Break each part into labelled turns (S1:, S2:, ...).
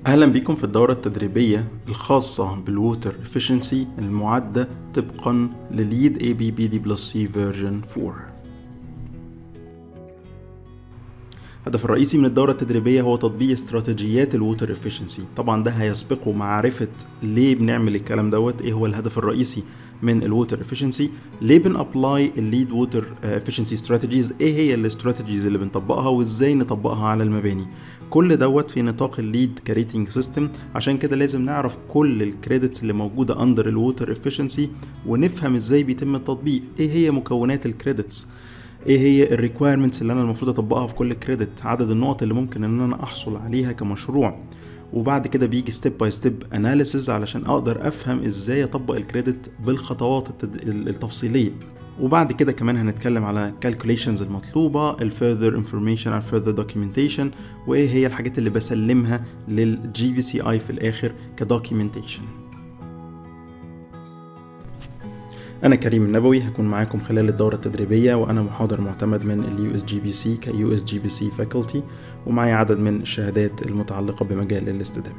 S1: أهلا بكم في الدورة التدريبية الخاصة بالووتر efficiency المعدة طبقا لليد ABBD بلس C version 4 الهدف الرئيسي من الدورة التدريبية هو تطبيق استراتيجيات الووتر efficiency طبعا ده هيسبقه معرفة ليه بنعمل الكلام دوت ايه هو الهدف الرئيسي من الووتر efficiency ليه بنابلاي الليد ووتر efficiency strategies ايه هي الاستراتيجيز اللي بنطبقها وازاي نطبقها على المباني كل دوت في نطاق الليد كريتنج سيستم عشان كده لازم نعرف كل الكريدتس اللي موجوده اندر الووتر efficiency ونفهم ازاي بيتم التطبيق ايه هي مكونات الكريدتس ايه هي الريكويرمنتس اللي انا المفروض اطبقها في كل كريدت عدد النقط اللي ممكن ان انا احصل عليها كمشروع وبعد كده بيجي ستيب باي ستيب اناليسز علشان اقدر افهم ازاي اطبق الكريدت بالخطوات التد... التفصيليه وبعد كده كمان هنتكلم على calculations المطلوبة ال further information and further documentation وايه هي الحاجات اللي بسلمها للجي بي سي اي في الاخر كدوكيومنتيشن انا كريم النبوي هكون معاكم خلال الدورة التدريبية وانا محاضر معتمد من اليو اس جي بي سي كيو اس جي بي سي فاكولتي ومعي عدد من الشهادات المتعلقة بمجال الاستدامة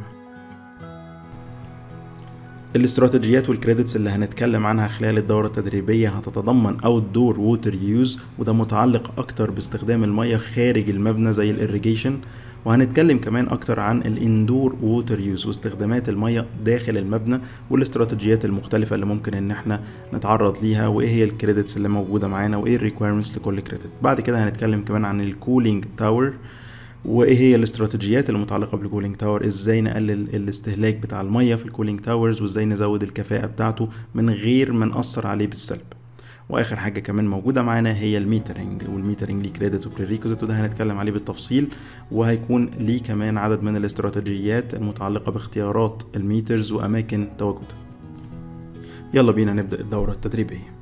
S1: الاستراتيجيات والكريدتس اللي هنتكلم عنها خلال الدورة التدريبية هتتضمن اوت دور ووتر يوز وده متعلق اكتر باستخدام المية خارج المبنى زي الاريجيشن وهنتكلم كمان اكتر عن الاندور ووتر يوز واستخدامات المية داخل المبنى والاستراتيجيات المختلفة اللي ممكن ان احنا نتعرض ليها وايه هي الكريدتس اللي موجودة معانا وايه الريكويرمنتس لكل كريدت بعد كده هنتكلم كمان عن الكولينج تاور وايه هي الاستراتيجيات المتعلقه بالكولينج تاور ازاي نقلل الاستهلاك بتاع الميه في الكولينج تاورز وازاي نزود الكفاءه بتاعته من غير ما ناثر عليه بالسلب واخر حاجه كمان موجوده معانا هي الميترنج والميترنج ليه كريدت وبريكوزيت وده هنتكلم عليه بالتفصيل وهيكون ليه كمان عدد من الاستراتيجيات المتعلقه باختيارات الميترز واماكن تواجدها يلا بينا نبدا الدوره التدريبيه